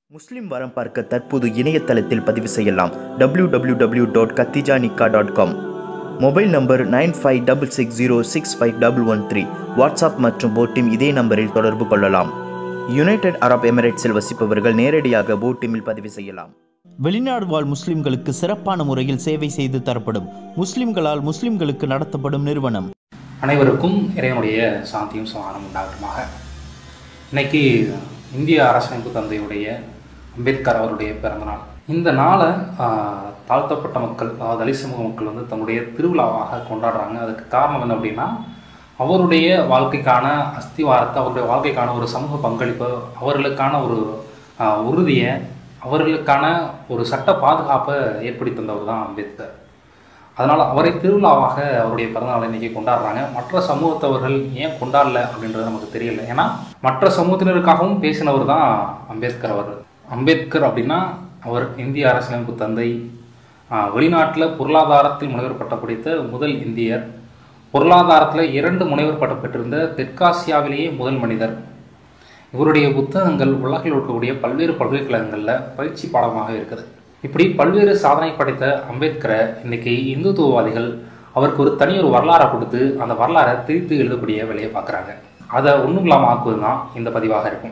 முஸ்லிம் வரம் பார்க்க தற்போது இணையதளத்தில் பதிவு செய்யலாம் www.katijanikaa.com டாட் கத்திஜானிக்கா dot com mobile number nine five double six zero six five double one three WhatsApp மற்றும் போட்டிம் இதே நம்பரில் தொடர்பு கொள்ளலாம் யுனைடெட் அரப் எமிரேட்ஸில் வசிப்பவர்கள் நேரடியாக போட்டிமில் பதிவு செய்யலாம் வெளிநாடு வாழ் முஸ்லிம்களுக்கு சிறப்பான முறையில் சேவை செய்து தரப்படும் முஸ்லிம்களால் முஸ்லிம்களுக்கு நடத்தப்படும் நிறுவனம் அனைவருக்கும் இறைவனுடைய சாந்தியும் சமாதானம் உண்டாகட்டுமாக இன்னைக்கு இந்திய அரசமைப்பு தந்தையுடைய அம்பேத்கர் அவருடைய பிறந்தநாள் இந்த நாளை ஆஹ், தாழ்த்தப்பட்ட மக்கள் அதாவது தலித் சமூக மக்கள் வந்து தங்களுடைய திருவிழாவாக கொண்டாடுறாங்க அதுக்கு காரணம் என்ன அப்படின்னா அவருடைய வாழ்க்கைக்கான அஸ்திவாரத்தை அவருடைய வாழ்க்கைக்கான ஒரு சமூக பங்களிப்பு அவர்களுக்கான ஒரு ஆஹ், உறுதியை அவர்களுக்கான ஒரு சட்ட பாதுகாப்பை ஏற்படுத்தி தந்தவர் தான் அம்பேத்கர் அதனால் அவரை திருவிழாவாக அவருடைய பிறந்தநாளை இன்னைக்கு கொண்டாடுறாங்க மற்ற சமூகத்தவர்கள் ஏன் கொண்டாடல அப்படின்றது நமக்கு தெரியல ஏன்னா மற்ற சமூகத்தினருக்காகவும் பேசினவர் தான் அம்பேத்கர் அவர் அம்பேத்கர் அப்படின்னா அவர் இந்திய அரசியலமைப்பு தந்தை வெளிநாட்டில் பொருளாதாரத்தில் முனைவர் பட்டம் படித்த முதல் இந்தியர் பொருளாதாரத்தில் இரண்டு முனைவர் பட்டம் பெற்றிருந்த தெற்காசியாவிலேயே முதல் மனிதர் இவருடைய புத்தகங்கள் உலகில் இருக்கக்கூடிய பல்வேறு பல்கலைக்கழகங்களில் பயிற்சி பாடமாக இருக்குது இப்படி பல்வேறு சாதனை படைத்த அம்பேத்கரை இன்னைக்கு இந்துத்துவவாதிகள் அவருக்கு ஒரு தனி ஒரு வரலாறை கொடுத்து அந்த வரலாறை திரித்து எழுதக்கூடிய வேலையை பார்க்குறாங்க அதை ஒன்றும் இல்லாமல் ஆக்குவது தான் இந்த பதிவாக இருக்கும்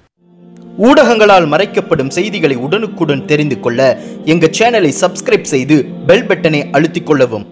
ஊடகங்களால் மறைக்கப்படும் செய்திகளை உடனுக்குடன் தெரிந்து கொள்ள எங்க சேனலை சப்ஸ்கிரைப் செய்து பெல் பட்டனை அழுத்திக் கொள்ளவும்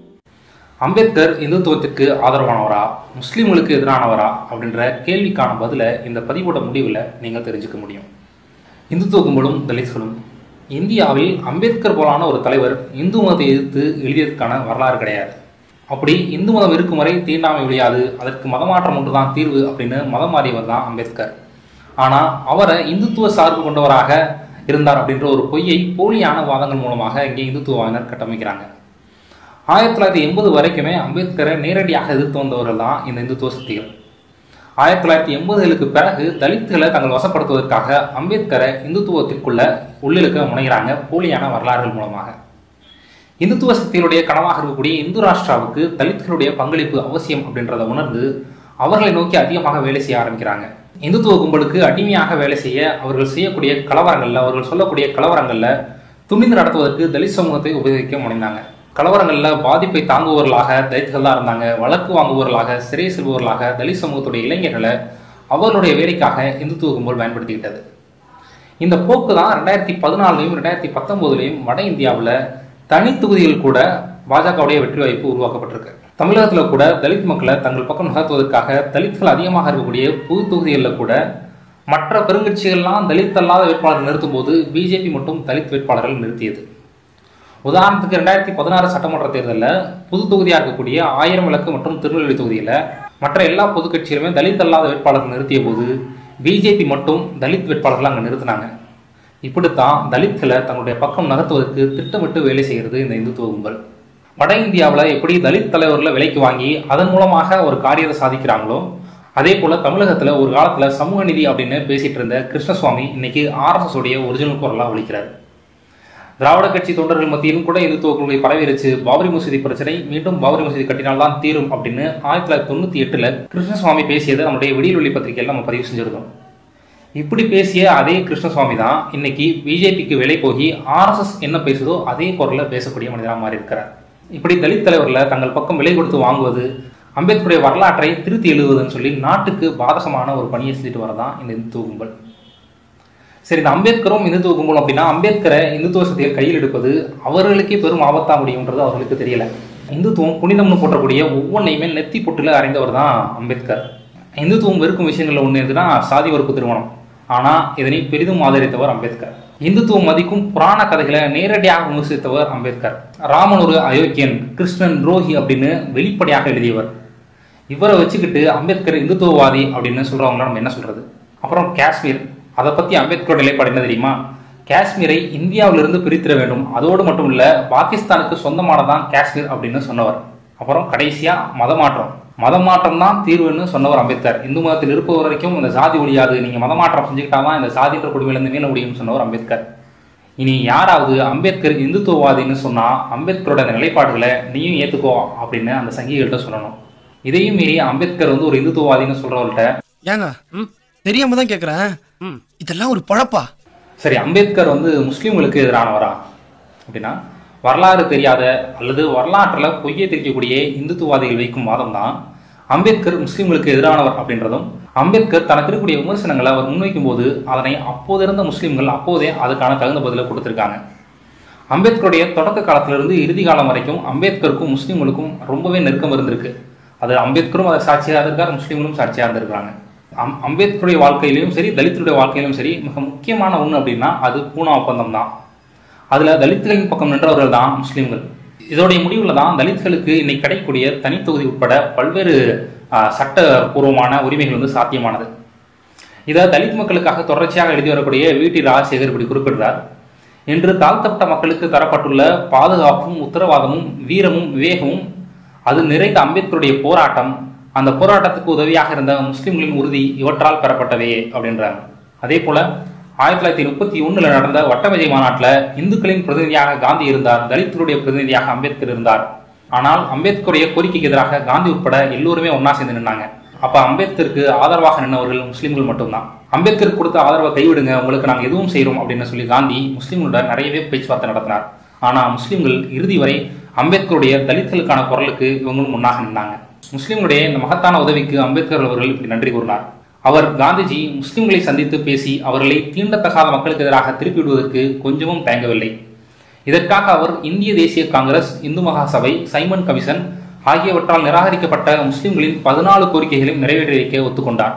அம்பேத்கர் இந்துத்துவத்திற்கு ஆதரவானவரா முஸ்லீம்களுக்கு எதிரானவரா அப்படின்ற கேள்விக்கான பதிலை இந்த பதிவோட முடிவில் நீங்கள் தெரிஞ்சுக்க முடியும் இந்துத்துவ கும்பலும் தலித்களும் இந்தியாவில் அம்பேத்கர் போலான ஒரு தலைவர் இந்து மதத்தை எதிர்த்து எழுதியதற்கான வரலாறு கிடையாது அப்படி இந்து மதம் இருக்கும் வரை தீண்டாமை விளையாது அதற்கு மதமாற்றம் ஒன்றுதான் தீர்வு அப்படின்னு மதம் மாறியவர் தான் அம்பேத்கர் ஆனால் அவரை இந்துத்துவ சார்பு கொண்டவராக இருந்தார் அப்படின்ற ஒரு பொய்யை போலியான வாதங்கள் மூலமாக இங்கே இந்துத்துவவாதினர் கட்டமைக்கிறாங்க ஆயிரத்தி தொள்ளாயிரத்தி எண்பது வரைக்குமே அம்பேத்கரை நேரடியாக எதிர்த்து வந்தவர்கள் தான் இந்த இந்துத்துவ சக்திகள் ஆயிரத்தி தொள்ளாயிரத்தி எண்பதுகளுக்கு பிறகு தலித்துகளை தங்கள் வசப்படுத்துவதற்காக அம்பேத்கரை இந்துத்துவத்திற்குள்ள உள்ளிழுக்க முனைகிறாங்க போலியான வரலாறுகள் மூலமாக இந்துத்துவ சக்திகளுடைய கனவாக இருக்கக்கூடிய இந்து ராஷ்டிராவுக்கு தலித்துகளுடைய பங்களிப்பு அவசியம் அப்படின்றத உணர்ந்து அவர்களை நோக்கி அதிகமாக வேலை செய்ய ஆரம்பிக்கிறாங்க இந்துத்துவ கும்பலுக்கு அடிமையாக வேலை செய்ய அவர்கள் செய்யக்கூடிய கலவரங்கள்ல அவர்கள் சொல்லக்கூடிய கலவரங்கள்ல துணிந்து நடத்துவதற்கு தலித் சமூகத்தை உபயோகிக்க முனைந்தாங்க கலவரங்கள்ல பாதிப்பை தாங்குபவர்களாக தலித்துகள் தான் இருந்தாங்க வழக்கு வாங்குபவர்களாக சிறை செல்பவர்களாக தலித் சமூகத்துடைய இளைஞர்களை அவர்களுடைய வேலைக்காக இந்துத்துவ கும்பல் பயன்படுத்திக்கிட்டது இந்த போக்கு தான் ரெண்டாயிரத்தி பதினாலுலையும் ரெண்டாயிரத்தி பத்தொன்பதுலையும் வட இந்தியாவில் தனி தொகுதிகள் கூட பாஜகவுடைய வெற்றி வாய்ப்பு உருவாக்கப்பட்டிருக்கு தமிழகத்தில் கூட தலித் மக்களை தங்கள் பக்கம் நகர்த்துவதற்காக தலித்கள் அதிகமாக இருக்கக்கூடிய புது தொகுதிகளில் கூட மற்ற பெருங்கட்சிகள்லாம் தலித் அல்லாத வேட்பாளர்கள் நிறுத்தும் போது பிஜேபி மட்டும் தலித் வேட்பாளர்கள் நிறுத்தியது உதாரணத்துக்கு ரெண்டாயிரத்தி பதினாறு சட்டமன்ற தேர்தலில் புது தொகுதியாக இருக்கக்கூடிய ஆயிரம் விளக்கு மற்றும் திருநெல்வேலி தொகுதியில் மற்ற எல்லா பொது கட்சிகளுமே தலித் அல்லாத வேட்பாளர்கள் நிறுத்திய போது பிஜேபி மட்டும் தலித் வேட்பாளர்கள் அங்கே நிறுத்தினாங்க இப்படித்தான் தலித்களை தங்களுடைய பக்கம் நகர்த்துவதற்கு திட்டமிட்டு வேலை செய்கிறது இந்த இந்துத்துவ கும்பல் வட இந்தியாவில் எப்படி தலித் தலைவர்களை விலைக்கு வாங்கி அதன் மூலமாக ஒரு காரியத்தை சாதிக்கிறாங்களோ அதே போல தமிழகத்துல ஒரு காலத்துல சமூக நீதி அப்படின்னு பேசிட்டு இருந்த கிருஷ்ணசுவாமி இன்னைக்கு ஆர்எஸ்எஸ் உடைய ஒரிஜினல் குரலா ஒழிக்கிறார் திராவிட கட்சி தொண்டர்கள் மத்தியிலும் கூட இந்துத்துவ கொள்கை பரவிருச்சு பாபரி மசூதி பிரச்சனை மீண்டும் பாபரி மசூதி கட்டினால்தான் தீரும் அப்படின்னு ஆயிரத்தி தொள்ளாயிரத்தி தொண்ணூத்தி எட்டுல கிருஷ்ணசுவாமி பேசியதை நம்முடைய விடியல் பத்திரிகையில் நம்ம பதிவு செஞ்சிருந்தோம் இப்படி பேசிய அதே கிருஷ்ணசுவாமி தான் இன்னைக்கு பிஜேபிக்கு விலை போகி ஆர்எஸ்எஸ் என்ன பேசுதோ அதே குரல்ல பேசக்கூடிய மனிதராக மாறி இருக்கிறார் இப்படி தலித் தலைவர்களை தங்கள் பக்கம் விலை கொடுத்து வாங்குவது அம்பேத்கருடைய வரலாற்றை திருத்தி எழுதுவதுன்னு சொல்லி நாட்டுக்கு பாதகமான ஒரு பணியை செஞ்சுட்டு வரதான் இந்த இந்துத்துவ கும்பல் சரி இந்த அம்பேத்கரும் இந்துத்துவ கும்பலும் அப்படின்னா அம்பேத்கரை இந்துத்துவ சக்திகள் கையில் எடுப்பது அவர்களுக்கே பெரும் ஆபத்தா முடியும்ன்றது அவர்களுக்கு தெரியல இந்துத்துவம் புனிதம்னு போற்றக்கூடிய ஒவ்வொன்றையுமே நெத்தி பொட்டுல அறிந்தவர் தான் அம்பேத்கர் இந்துத்துவம் வெறுக்கும் விஷயங்கள்ல ஒன்று எதுனா சாதி வறுப்பு திருமணம் ஆனா இதனை பெரிதும் ஆதரித்தவர் அம்பேத்கர் இந்துத்துவம் மதிக்கும் புராண கதைகளை நேரடியாக விமர்சித்தவர் அம்பேத்கர் ராமன் ஒரு அயோக்கியன் கிருஷ்ணன் துரோகி அப்படின்னு வெளிப்படையாக எழுதியவர் இவரை வச்சுக்கிட்டு அம்பேத்கர் இந்துத்துவவாதி அப்படின்னு சொல்றவங்கள நம்ம என்ன சொல்றது அப்புறம் காஷ்மீர் அதை பத்தி அம்பேத்கரோட நிலைப்பாடு என்ன தெரியுமா காஷ்மீரை இந்தியாவிலிருந்து பிரித்திட வேண்டும் அதோடு மட்டும் இல்ல பாகிஸ்தானுக்கு சொந்தமானதான் காஷ்மீர் அப்படின்னு சொன்னவர் அப்புறம் கடைசியா மதமாற்றம் மதமாற்றம் தான் தீர்வுன்னு சொன்னவர் அம்பேத்கர் இந்து மதத்தில் இருப்பவர் வரைக்கும் இந்த சாதி ஒழியாது நீங்க மதமாற்றம் செஞ்சுக்கிட்டாதான் இந்த சாதின்ற குடிமையிலிருந்து மீள முடியும்னு சொன்னவர் அம்பேத்கர் இனி யாராவது அம்பேத்கர் இந்துத்துவவாதின்னு சொன்னா அம்பேத்கரோட அந்த நிலைப்பாடுகளை நீயும் ஏத்துக்கோ அப்படின்னு அந்த சங்கிகள்கிட்ட சொல்லணும் இதையும் மீறி அம்பேத்கர் வந்து ஒரு இந்துத்துவவாதின்னு சொல்றவர்கிட்ட ஏங்க தெரியாம தான் கேக்குறேன் இதெல்லாம் ஒரு பழப்பா சரி அம்பேத்கர் வந்து முஸ்லீம்களுக்கு எதிரானவரா அப்படின்னா வரலாறு தெரியாத அல்லது வரலாற்றில் பொய்யை தெரிவிக்கக்கூடிய இந்துத்துவாதிகள் வைக்கும் வாதம் தான் அம்பேத்கர் முஸ்லீம்களுக்கு எதிரானவர் அப்படின்றதும் அம்பேத்கர் தனக்கு இருக்கக்கூடிய விமர்சனங்களை அவர் முன்வைக்கும் போது அதனை அப்போது இருந்த முஸ்லீம்கள் அப்போதே அதுக்கான தகுந்த பதிலை கொடுத்திருக்காங்க அம்பேத்கருடைய தொடக்க காலத்திலிருந்து இறுதி காலம் வரைக்கும் அம்பேத்கருக்கும் முஸ்லீம்களுக்கும் ரொம்பவே நெருக்கம் இருந்திருக்கு அது அம்பேத்கரும் அதை சாட்சியாக இருக்கார் முஸ்லீம்களும் சாட்சியாக இருந்திருக்காங்க அம் அம்பேத்கருடைய வாழ்க்கையிலும் சரி தலித்துடைய வாழ்க்கையிலும் சரி மிக முக்கியமான ஒன்று அப்படின்னா அது பூனா ஒப்பந்தம் தான் அதில் தலித்துகளின் பக்கம் நின்றவர்கள் தான் முஸ்லீம்கள் இதோடைய முடிவில் தான் தலித்களுக்கு இன்னைக்கு கிடைக்கக்கூடிய தனித்தொகுதி உட்பட பல்வேறு ஆஹ், சட்டபூர்வமான உரிமைகள் வந்து சாத்தியமானது இதை தலித் மக்களுக்காக தொடர்ச்சியாக எழுதி வரக்கூடிய வீட்டி ராஜசேகர் இப்படி குறிப்பிடுறார் இன்று தாழ்த்தப்பட்ட மக்களுக்கு தரப்பட்டுள்ள பாதுகாப்பும் உத்தரவாதமும் வீரமும் விவேகமும் அது நிறைந்த அம்பேத்கருடைய போராட்டம் அந்த போராட்டத்துக்கு உதவியாக இருந்த முஸ்லிம்களின் உறுதி இவற்றால் பெறப்பட்டவே அப்படின்றாங்க அதே போல ஆயிரத்தி தொள்ளாயிரத்தி முப்பத்தி ஒண்ணுல நடந்த வட்டமேஜை மாநாட்டில் இந்துக்களின் பிரதிநிதியாக காந்தி இருந்தார் தலித்துடைய பிரதிநிதியாக அம்பேத்கர் இருந்தார் ஆனால் அம்பேத்கருடைய கோரிக்கைக்கு எதிராக காந்தி உட்பட எல்லோருமே ஒண்ணா சேர்ந்து நின்னாங்க அப்ப அம்பேத்கருக்கு ஆதரவாக நின்றவர்கள் முஸ்லிம்கள் மட்டும்தான் அம்பேத்கர் கொடுத்த ஆதரவை கைவிடுங்க உங்களுக்கு நாங்கள் எதுவும் செய்கிறோம் அப்படின்னு சொல்லி காந்தி முஸ்லிம்களுடன் நிறையவே பேச்சுவார்த்தை நடத்தினார் ஆனா முஸ்லிம்கள் இறுதி வரை அம்பேத்கருடைய தலித்களுக்கான குரலுக்கு இவங்களும் முன்னாக நின்னாங்க முஸ்லிம்களுடைய இந்த மகத்தான உதவிக்கு அம்பேத்கர் அவர்கள் இப்படி நன்றி கூறினார் அவர் காந்திஜி முஸ்லிம்களை சந்தித்து பேசி அவர்களை தீண்டத்தகாத மக்களுக்கு எதிராக திருப்பிவிடுவதற்கு கொஞ்சமும் தயங்கவில்லை இதற்காக அவர் இந்திய தேசிய Congress Hindu Mahasabha Simon Commission ஆகியவற்றால் நிராகரிக்கப்பட்ட முஸ்லிம்களின் பதினாலு கோரிக்கைகளையும் நிறைவேற்றி வைக்க ஒத்துக்கொண்டார்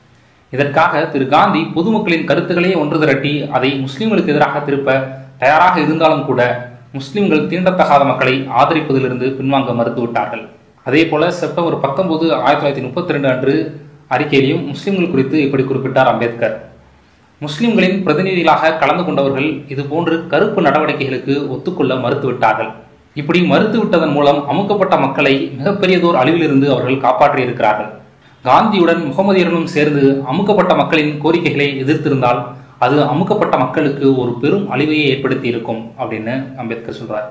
இதற்காக திரு காந்தி பொதுமக்களின் கருத்துக்களை ஒன்று திரட்டி அதை முஸ்லிம்களுக்கு எதிராக திருப்ப தயாராக இருந்தாலும் கூட முஸ்லிம்கள் தீண்டத்தகாத மக்களை ஆதரிப்பதிலிருந்து பின்வாங்க மறுத்துவிட்டார்கள் அதே போல செப்டம்பர் பத்தொன்பது ஆயிரத்தி தொள்ளாயிரத்தி முப்பத்தி ரெண்டு அன்று அறிக்கையிலையும் முஸ்லிம்கள் குறித்து இப்படி குறிப்பிட்டார் அம்பேத்கர் முஸ்லிம்களின் பிரதிநிதிகளாக கலந்து கொண்டவர்கள் இது போன்று கருப்பு நடவடிக்கைகளுக்கு ஒத்துக்கொள்ள மறுத்துவிட்டார்கள் இப்படி மறுத்துவிட்டதன் மூலம் அமுக்கப்பட்ட மக்களை மிகப்பெரியதோர் அழிவிலிருந்து அவர்கள் காப்பாற்றி இருக்கிறார்கள் காந்தியுடன் முகமதியர்களும் சேர்ந்து அமுக்கப்பட்ட மக்களின் கோரிக்கைகளை எதிர்த்திருந்தால் அது அமுக்கப்பட்ட மக்களுக்கு ஒரு பெரும் அழிவையை ஏற்படுத்தி இருக்கும் அப்படின்னு அம்பேத்கர் சொல்றார்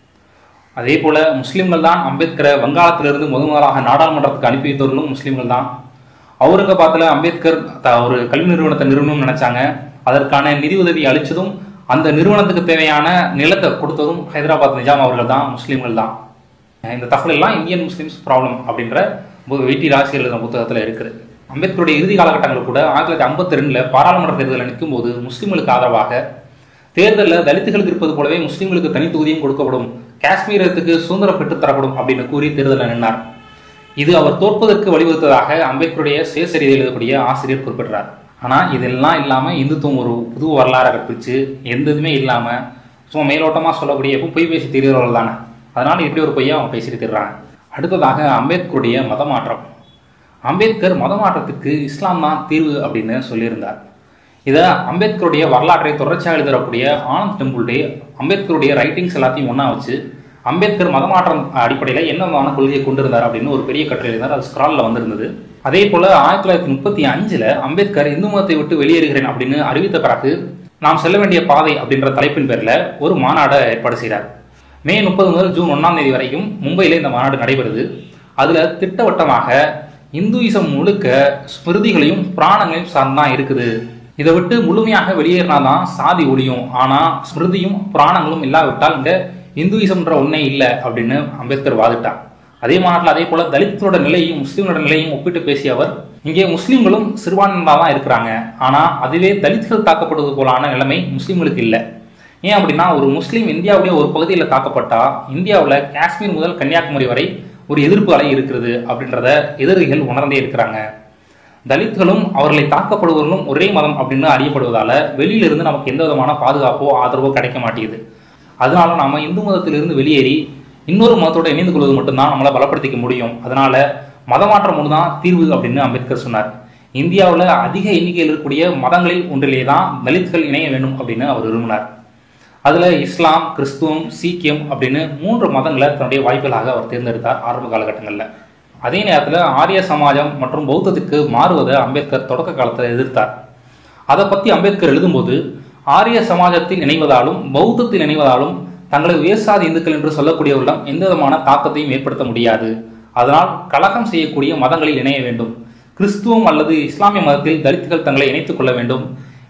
அதே போல முஸ்லிம்கள் தான் அம்பேத்கரை வங்காளத்திலிருந்து முதன் முதலாக நாடாளுமன்றத்துக்கு அனுப்பி வைத்தவர்களும் முஸ்லிம்கள் தான் அவுரங்காபாத்தில் அம்பேத்கர் த- ஒரு கல்வி நிறுவனத்தை நிறுவனம் நினைச்சாங்க அதற்கான நிதி உதவி அளித்ததும் அந்த நிறுவனத்துக்கு தேவையான நிலத்தை கொடுத்ததும் ஹைதராபாத் நிஜாம் அவர்கள் தான் முஸ்லிம்கள் தான் இந்த தகவல் எல்லாம் இந்தியன் முஸ்லிம்ஸ் ப்ராப்ளம் அப்படின்ற வீட்டி ராசி எழுதின புத்தகத்தில் இருக்குது அம்பேத்கருடைய இறுதி காலகட்டங்கள் கூட ஆயிரத்தி தொள்ளாயிரத்தி ஐம்பத்தி ரெண்டுல பாராளுமன்ற தேர்தலில் நிற்கும் போது முஸ்லிம்களுக்கு ஆதரவாக தேர்தலில் தலித்துகளுக்கு இருப்பது போலவே முஸ்லிம்களுக்கு தனி தொகுதியும் கொடுக்கப்படும் காஷ்மீரத்துக்கு சுதந்திரம் பெற்றுத் தரப்படும் அப்படின்னு கூறி தேர்தலில் நின்றார் இது அவர் தோற்பதற்கு வழிவகுத்ததாக அம்பேத்கருடைய சுயசரிதை எழுதக்கூடிய ஆசிரியர் குறிப்பிடுறார் ஆனா இதெல்லாம் இல்லாம இந்துத்துவம் ஒரு புது வரலாறை கற்பிச்சு எந்த இதுவுமே இல்லாம சும்மா மேலோட்டமா சொல்லக்கூடிய எப்பவும் பொய் பேசி தெரிகிறவர்கள் தானே அதனால இப்படி ஒரு பொய்யா அவங்க பேசிட்டு திரிறாங்க அடுத்ததாக அம்பேத்கருடைய மதமாற்றம் அம்பேத்கர் மதமாற்றத்துக்கு இஸ்லாம் தான் தீர்வு அப்படின்னு சொல்லியிருந்தார் இதை அம்பேத்கருடைய வரலாற்றை தொடர்ச்சியாக எழுதக்கூடிய ஆனந்த் டெம்பிள்டே அம்பேத்கருடைய ரைட்டிங்ஸ் எல்லாத்தையும் ஒன்றா வச்சு அம்பேத்கர் மதமாற்றம் அடிப்படையில் என்ன விதமான கொள்கையை கொண்டிருந்தார் அப்படின்னு ஒரு பெரிய கட்டுரை எழுதினார் அது ஸ்க்ராலில் வந்திருந்தது அதே போல ஆயிரத்தி தொள்ளாயிரத்தி முப்பத்தி அஞ்சுல அம்பேத்கர் இந்து மதத்தை விட்டு வெளியேறுகிறேன் அப்படின்னு அறிவித்த பிறகு நாம் செல்ல வேண்டிய பாதை அப்படின்ற தலைப்பின் பேரில் ஒரு மாநாடை ஏற்பாடு செய்கிறார் மே முப்பது முதல் ஜூன் ஒன்றாம் தேதி வரைக்கும் மும்பையில் இந்த மாநாடு நடைபெறுது அதுல திட்டவட்டமாக இந்துயிசம் முழுக்க ஸ்மிருதிகளையும் புராணங்களையும் சார்ந்தான் இருக்குது இதை விட்டு முழுமையாக வெளியேறினாதான் சாதி ஒழியும் ஆனா ஸ்மிருதியும் புராணங்களும் இல்லாவிட்டால் இங்க இந்துயிசம்ன்ற ஒண்ணே இல்லை அப்படின்னு அம்பேத்கர் வாதிட்டார் அதே மாநாட்டில் அதே போல தலித்தோட நிலையும் முஸ்லீம்களோட நிலையும் ஒப்பிட்டு பேசிய அவர் இங்கே முஸ்லீம்களும் சிறுபான்மையாக தான் இருக்கிறாங்க ஆனா அதுவே தலித்கள் தாக்கப்படுவது போலான நிலைமை முஸ்லீம்களுக்கு இல்லை ஏன் அப்படின்னா ஒரு முஸ்லீம் இந்தியாவுடைய ஒரு பகுதியில் தாக்கப்பட்டா இந்தியாவில் காஷ்மீர் முதல் கன்னியாகுமரி வரை ஒரு எதிர்ப்பு அலை இருக்கிறது அப்படின்றத எதிரிகள் உணர்ந்தே இருக்கிறாங்க தலித்களும் அவர்களை தாக்கப்படுவர்களும் ஒரே மதம் அப்படின்னு அறியப்படுவதால வெளியிலிருந்து நமக்கு எந்த விதமான பாதுகாப்போ ஆதரவோ கிடைக்க மாட்டேங்குது அதனால நாம இந்து மதத்திலிருந்து வெளியேறி இன்னொரு மதத்தோட இணைந்து கொள்வது மட்டும்தான் நம்மளை பலப்படுத்திக்க முடியும் அதனால மதமாற்றம் ஒன்று தான் தீர்வு அப்படின்னு அம்பேத்கர் சொன்னார் இந்தியாவில் அதிக எண்ணிக்கையில் இருக்கக்கூடிய மதங்களில் ஒன்றிலே தான் தலித்கள் இணைய வேண்டும் அப்படின்னு அவர் விரும்பினார் அதுல இஸ்லாம் கிறிஸ்துவம் சீக்கியம் அப்படின்னு மூன்று மதங்களை தன்னுடைய வாய்ப்புகளாக அவர் தேர்ந்தெடுத்தார் ஆரம்ப காலகட்டங்களில் அதே நேரத்தில் ஆரிய சமாஜம் மற்றும் பௌத்தத்துக்கு மாறுவதை அம்பேத்கர் தொடக்க காலத்தில் எதிர்த்தார் அதை பற்றி அம்பேத்கர் எழுதும்போது ஆரிய சமாஜத்தில் இணைவதாலும் பௌத்தத்தில் இணைவதாலும் தங்களை உயர்சாதி இந்துக்கள் என்று சொல்லக்கூடியவர்களிடம் எந்த விதமான தாக்கத்தையும் ஏற்படுத்த முடியாது அதனால் கலகம் செய்யக்கூடிய மதங்களில் இணைய வேண்டும் கிறிஸ்துவம் அல்லது இஸ்லாமிய மதத்தில் தலித்துகள் தங்களை இணைத்துக் கொள்ள வேண்டும்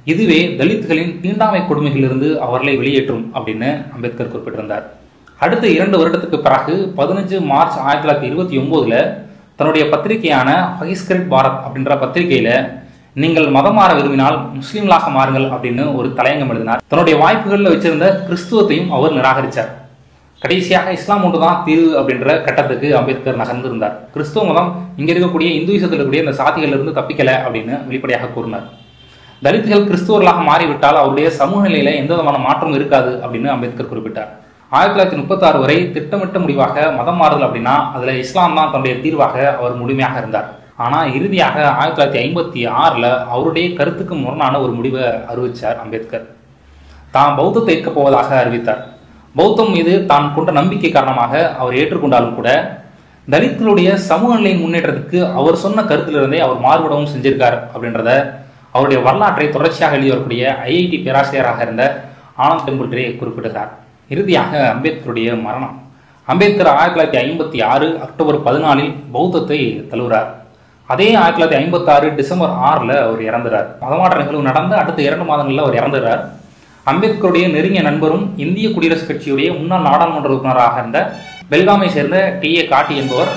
இதுவே தலித்துகளின் தீண்டாமை கொடுமைகளிலிருந்து அவர்களை வெளியேற்றும் அப்படின்னு அம்பேத்கர் குறிப்பிட்டிருந்தார் அடுத்த இரண்டு வருடத்துக்கு பிறகு பதினஞ்சு மார்ச் ஆயிரத்தி தொள்ளாயிரத்தி இருபத்தி ஒன்பதுல தன்னுடைய பத்திரிகையான பகிஸ்கரிட் பாரத் அப்படின்ற பத்திரிகையில நீங்கள் மதம் மாற விரும்பினால் முஸ்லீம்களாக மாறுங்கள் அப்படின்னு ஒரு தலையங்கம் எழுதினார் தன்னுடைய வாய்ப்புகளில் வச்சிருந்த கிறிஸ்துவத்தையும் அவர் நிராகரித்தார் கடைசியாக இஸ்லாம் ஒன்று தான் தீர்வு அப்படின்ற கட்டத்துக்கு அம்பேத்கர் நகர்ந்திருந்தார் கிறிஸ்துவ மதம் இங்க இருக்கக்கூடிய இந்துயிசத்தில் இருக்கக்கூடிய இந்த சாதிகள் இருந்து தப்பிக்கல அப்படின்னு வெளிப்படையாக கூறினார் தலித்துகள் கிறிஸ்துவர்களாக மாறிவிட்டால் அவருடைய சமூக நிலையில எந்த விதமான மாற்றம் இருக்காது அப்படின்னு அம்பேத்கர் குறிப்பிட்டார் ஆயிரத்தி தொள்ளாயிரத்தி முப்பத்தாறு வரை திட்டமிட்ட முடிவாக மதம் மாறுதல் அப்படின்னா அதுல இஸ்லாம் தான் தன்னுடைய தீர்வாக அவர் முழுமையாக இருந்தார் ஆனா இறுதியாக ஆயிரத்தி தொள்ளாயிரத்தி ஐம்பத்தி ஆறுல அவருடைய கருத்துக்கு முரணான ஒரு முடிவை அறிவிச்சார் அம்பேத்கர் தான் பௌத்தத்தை ஏற்கப் போவதாக அறிவித்தார் பௌத்தம் மீது தான் கொண்ட நம்பிக்கை காரணமாக அவர் ஏற்றுக்கொண்டாலும் கூட தலித்துகளுடைய சமூக நிலையின் முன்னேற்றத்துக்கு அவர் சொன்ன கருத்திலிருந்தே அவர் மாறுபடவும் செஞ்சிருக்கார் அப்படின்றத அவருடைய வரலாற்றை தொடர்ச்சியாக எழுதி வரக்கூடிய ஐஐடி பேராசிரியராக இருந்த ஆனந்த் டெம்பிள்டரே குறிப்பிடுகிறார் இறுதியாக அம்பேத்கருடைய மரணம் அம்பேத்கர் ஆயிரத்தி தொள்ளாயிரத்தி ஐம்பத்தி ஆறு அக்டோபர் பதினாலில் பௌத்தத்தை தழுவுறார் அதே ஆயிரத்தி தொள்ளாயிரத்தி ஐம்பத்தி ஆறு டிசம்பர் ஆறில் அவர் இறந்துறார் மதமாற்ற நிகழ்வு நடந்த அடுத்த இரண்டு மாதங்களில் அவர் இறந்துறார் அம்பேத்கருடைய நெருங்கிய நண்பரும் இந்திய குடியரசுக் கட்சியுடைய முன்னாள் நாடாளுமன்ற உறுப்பினராக இருந்த பெல்காமை சேர்ந்த டி ஏ காட்டி என்பவர்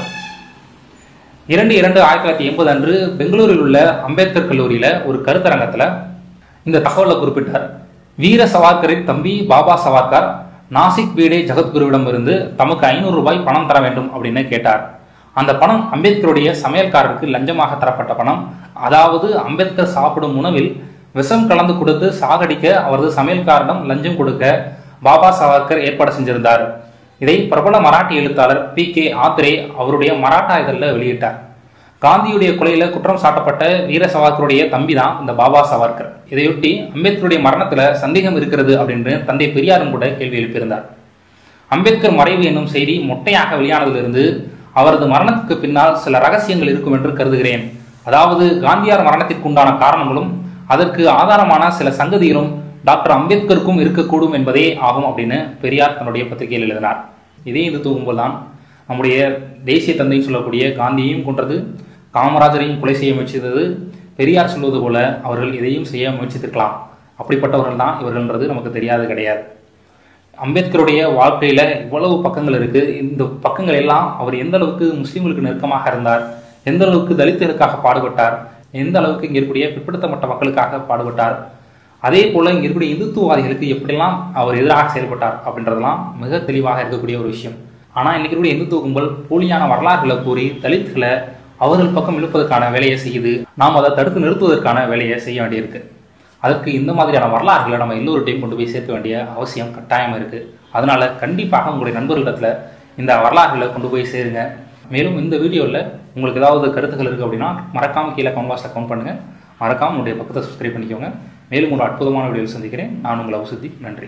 இரண்டு இரண்டு ஆயிரத்தி தொள்ளாயிரத்தி எண்பது அன்று பெங்களூரில் உள்ள அம்பேத்கர் கல்லூரியில ஒரு கருத்தரங்கத்துல இந்த தகவலை குறிப்பிட்டார் வீர சவார்கரின் தம்பி பாபா சவார்கர் நாசிக் பீடே ஜெகத்குருவிடம் இருந்து தமக்கு ஐநூறு ரூபாய் பணம் தர வேண்டும் அப்படின்னு கேட்டார் அந்த பணம் அம்பேத்கருடைய சமையல்காரருக்கு லஞ்சமாக தரப்பட்ட பணம் அதாவது அம்பேத்கர் சாப்பிடும் உணவில் விஷம் கலந்து கொடுத்து சாகடிக்க அவரது சமையல்காரனிடம் லஞ்சம் கொடுக்க பாபா சாவர்கர் ஏற்பாடு செஞ்சிருந்தார் இதை பிரபல மராட்டி எழுத்தாளர் பி கே ஆத்ரே அவருடைய மராட்டா இதழில் வெளியிட்டார் காந்தியுடைய கொலையில குற்றம் சாட்டப்பட்ட வீர சவார்கருடைய தம்பி தான் இந்த பாபா சவார்கர் இதையொட்டி அம்பேத்கருடைய மரணத்துல சந்தேகம் இருக்கிறது அப்படின்னு தந்தை பெரியாரும் கூட கேள்வி எழுப்பியிருந்தார் அம்பேத்கர் மறைவு என்னும் செய்தி மொட்டையாக வெளியானதிலிருந்து அவரது மரணத்துக்கு பின்னால் சில ரகசியங்கள் இருக்கும் என்று கருதுகிறேன் அதாவது காந்தியார் மரணத்திற்கு உண்டான காரணங்களும் அதற்கு ஆதாரமான சில சங்கதிகளும் டாக்டர் அம்பேத்கருக்கும் இருக்கக்கூடும் என்பதே ஆகும் அப்படின்னு பெரியார் தன்னுடைய பத்திரிகையில் எழுதினார் இதே இது தூங்கும்போது தான் நம்முடைய தேசிய தந்தைன்னு சொல்லக்கூடிய காந்தியையும் கொன்றது காமராஜரையும் கொலை செய்ய முயற்சித்தது பெரியார் சொல்வது போல அவர்கள் இதையும் செய்ய முயற்சித்திருக்கலாம் அப்படிப்பட்டவர்கள் தான் இவர்கள்ன்றது நமக்கு தெரியாது கிடையாது அம்பேத்கருடைய வாழ்க்கையில இவ்வளவு பக்கங்கள் இருக்கு இந்த பக்கங்கள் எல்லாம் அவர் எந்த அளவுக்கு முஸ்லிம்களுக்கு நெருக்கமாக இருந்தார் எந்த அளவுக்கு தலித்துகளுக்காக பாடுபட்டார் எந்த அளவுக்கு இங்க இருக்கக்கூடிய பிற்படுத்தப்பட்ட மக்களுக்காக பாடுபட்டார் அதே போல இங்க இருக்கக்கூடிய இந்துத்துவவாதிகளுக்கு எப்படிலாம் அவர் எதிராக செயல்பட்டார் அப்படின்றதெல்லாம் மிக தெளிவாக இருக்கக்கூடிய ஒரு விஷயம் ஆனா இன்னைக்கு இருக்கக்கூடிய இந்துத்துவ கும்பல் போலியான வரலாறுகளை கூறி தலித்துகளை அவர்கள் பக்கம் இழுப்பதற்கான வேலையை செய்யுது நாம் அதை தடுத்து நிறுத்துவதற்கான வேலையை செய்ய வேண்டியிருக்கு அதற்கு இந்த மாதிரியான வரலாறுகளை நம்ம எல்லோருடையும் கொண்டு போய் சேர்க்க வேண்டிய அவசியம் கட்டாயம் இருக்கு அதனால கண்டிப்பாக உங்களுடைய நண்பர்களிடத்துல இந்த வரலாறுகளை கொண்டு போய் சேருங்க மேலும் இந்த வீடியோவில் உங்களுக்கு ஏதாவது கருத்துக்கள் இருக்குது அப்படின்னா மறக்காம கீழே கமெண்ட் பாக்ஸில் கமெண்ட் பண்ணுங்க மறக்காம உங்களுடைய பக்கத்தை சப்ஸ்கிரைப் பண்ணிக்கோங்க மேலும் ஒரு அற்புதமான வீடியோவில் சந்திக்கிறேன் நான் உங்களை அவசதி நன்றி